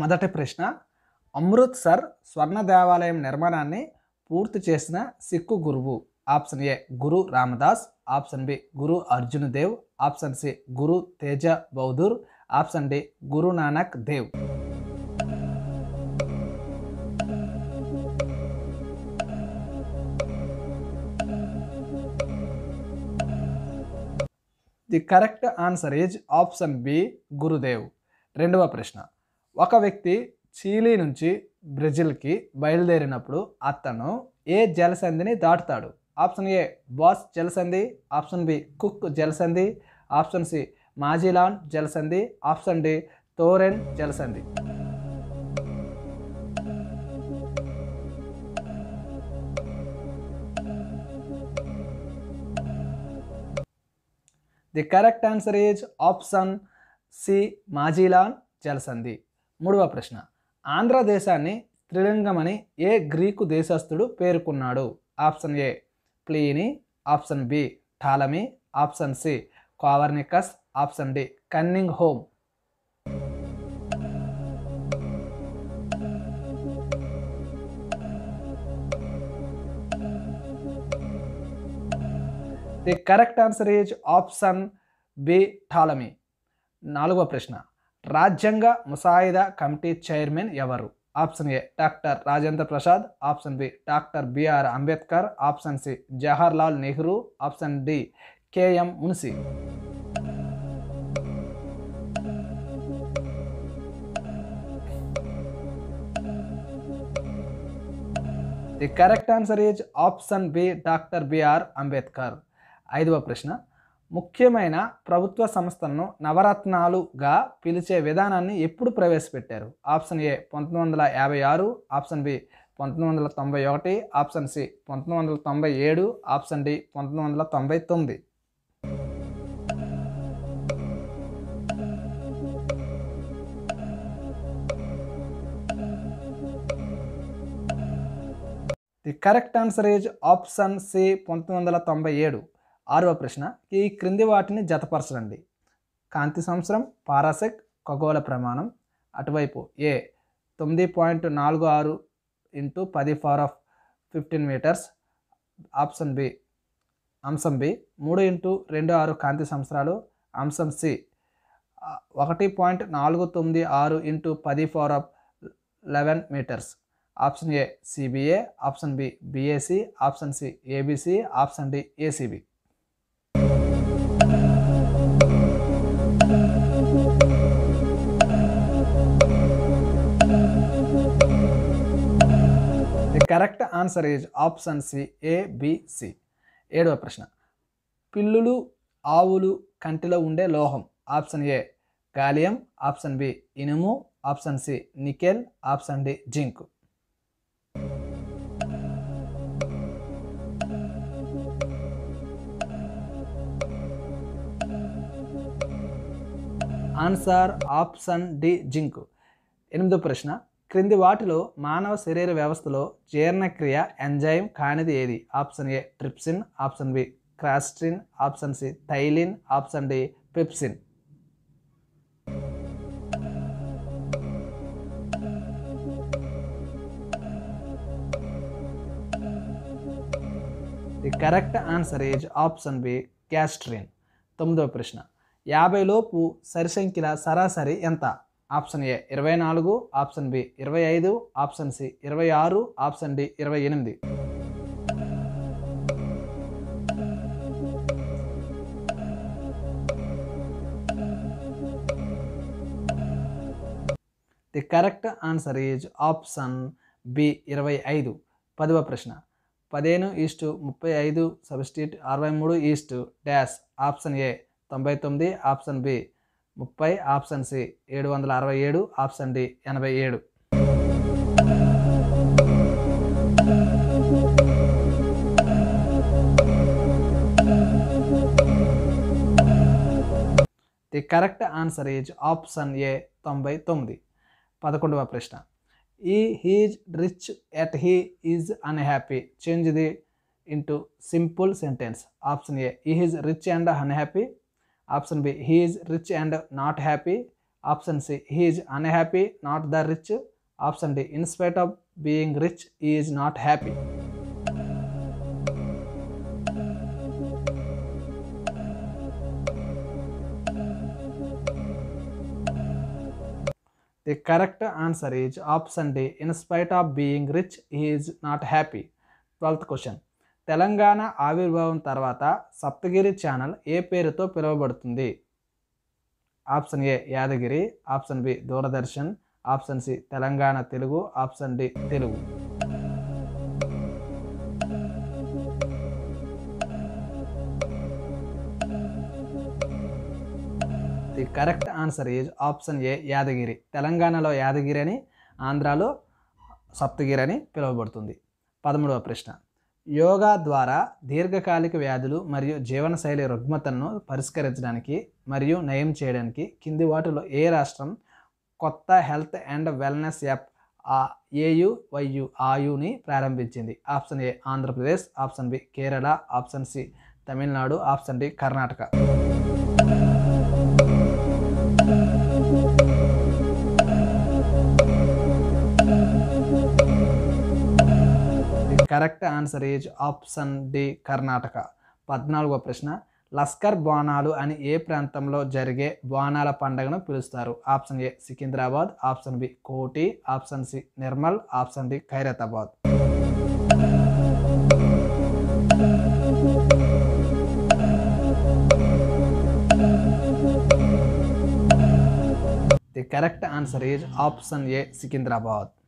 మొదటి ప్రశ్న అమృత్సర్ స్వర్ణ దేవాలయం నిర్మాణాన్ని పూర్తి చేసిన సిక్కు గురువు option A Guru Ramdas option B Guru Arjun Dev option C Guru Tegh Bahadur option D Guru Nanak Dev the correct answer is option B Gurudev రెండవ ప్రశ్న ఒక వ్యక్తి చీలీ నుంచి బ్రెజిల్కి బయలుదేరినప్పుడు అతను ఏ జలసంధిని దాటుతాడు ఆప్షన్ ఏ బాస్ జలసంధి ఆప్షన్ బి కుక్ జలసంధి ఆప్షన్ సి మాజిలాన్ జలసంధి ఆప్షన్ డి తోరెన్ జలసంధి the correct answer is option C Magellan జలసంధి మూడవ ప్రశ్న ఆంధ్రదేశాన్ని త్రిలింగమని ఏ గ్రీకు దేశస్థుడు పేర్కొన్నాడు option A Pliny option B Ptolemy option C Copernicus option D Cunningham the correct answer is option B Ptolemy నాలుగవ ప్రశ్న రాజ్యాంగ ముసాయిదా కమిటీ చైర్మన్ ఎవరు option A doctor Rajendra Prasad option B doctor BR Ambedkar option C Jawaharlal Nehru option D KM Munshi the correct answer is option B doctor BR Ambedkar ఐదవ ప్రశ్న ముఖ్యమైన ప్రభుత్వ సంస్థలను నవరత్నాలుగా పిలిచే విధానాన్ని ఎప్పుడు ప్రవేశపెట్టారు ఆప్షన్ ఏ పంతొమ్మిది వందల యాభై ఆరు ఆప్షన్ బి పంతొమ్మిది వందల తొంభై ఒకటి ఆప్షన్ సి పంతొమ్మిది వందల తొంభై ఏడు ఆప్షన్ డి పంతొమ్మిది వందల తొంభై తొమ్మిది the correct answer is option C పంతొమ్మిది వందల తొంభై ఏడు ఆరవ ప్రశ్న ఈ క్రింది వాటిని జతపరచండి కాంతి సంవత్సరం పారాసెక్ ఖగోళ ప్రమాణం అటువైపు ఏ తొమ్మిది పాయింట్ నాలుగు ఆరు ఇంటూ పది power of fifteen metres option B అంశం బి మూడు ఇంటూ రెండు ఆరు కాంతి సంవత్సరాలు అంశం సి ఆ, ఒకటి పాయింట్ నాలుగు తొమ్మిది ఆరు ఇంటూ పది power of eleven metres option A CBA option B BAC option C ABC option D ACB the correct answer is option C ABC ఏడవ ప్రశ్న పిల్లులు ఆవులు కంటిలో ఉండే లోహం option A gallium option B ఇనుము option C nickel option D zinc answer option D zinc ఎనిమిదో ప్రశ్న క్రింది వాటిలో మానవ శరీర వ్యవస్థలో జీర్ణక్రియ ఎంజైమ్ కానిది ఏది option A trypsin option B gastrin option C ptyalin option D pepsin the correct answer is option B gastrin తొమ్మిదవ ప్రశ్న యాభై లోపు సరిసంఖ్యల సరాసరి ఎంత ఆప్షన్ ఏ ఇరవై నాలుగు ఆప్షన్ బి ఇరవై ఐదు ఆప్షన్ సి ఇరవై ఆరు ఆప్షన్ డి ఇరవై ఎనిమిది the correct answer is option B ఇరవై ఐదు పదవ ప్రశ్న పదిహేను ఈస్టు ముప్పై ఐదు సబ్స్టిట్యూట్ అరవై మూడు ఈస్టు డాష్ ఆప్షన్ ఏ తొంభై తొమ్మిది ఆప్షన్ బి ముప్పై ఆప్షన్ సి ఏడు వందల అరవై ఏడు ఆప్షన్ డి ఎనభై ఏడు the correct answer is option A తొంభై తొమ్మిది పదకొండవ ప్రశ్న ఈ he's rich yet he is unhappy change the into simple sentence option A ఈ he's rich and unhappy option B he is rich and not happy option C he is unhappy not the rich option D in spite of being rich is not happy the correct answer is option D in spite of being rich is not happy twelfth question Telangana ఆవిర్భావం తర్వాత Saptagiri channel ఏ పేరుతో పిలువబడుతుంది option A Yadagiri option B Doordarshan option C Telangana Telugu option D Telugu the correct answer is option A Yadagiri తెలంగాణలో యాదగిరి అని ఆంధ్రాలో సప్తగిరి అని పిలువబడుతుంది పదమూడవ ప్రశ్న యోగా ద్వారా దీర్ఘకాలిక వ్యాధులు మరియు జీవనశైలి రుగ్మతలను పరిష్కరించడానికి మరియు నయం చేయడానికి కింది వాటిలో ఏ రాష్ట్రం కొత్త హెల్త్ అండ్ వెల్నెస్ యాప్ ఆ ఏయువైయు ఆయుని ప్రారంభించింది option A Andhra Pradesh option B Kerala option C Tamil Nadu option D Karnataka the correct answer is option D Karnataka పద్నాలుగో ప్రశ్న లస్కర్ బోనాలు అని ఏ ప్రాంతంలో జరిగే బోనాల పండుగను పిలుస్తారు option A Secunderabad option B Koti option C Nirmal option D Khairatabad the correct answer is option A Secunderabad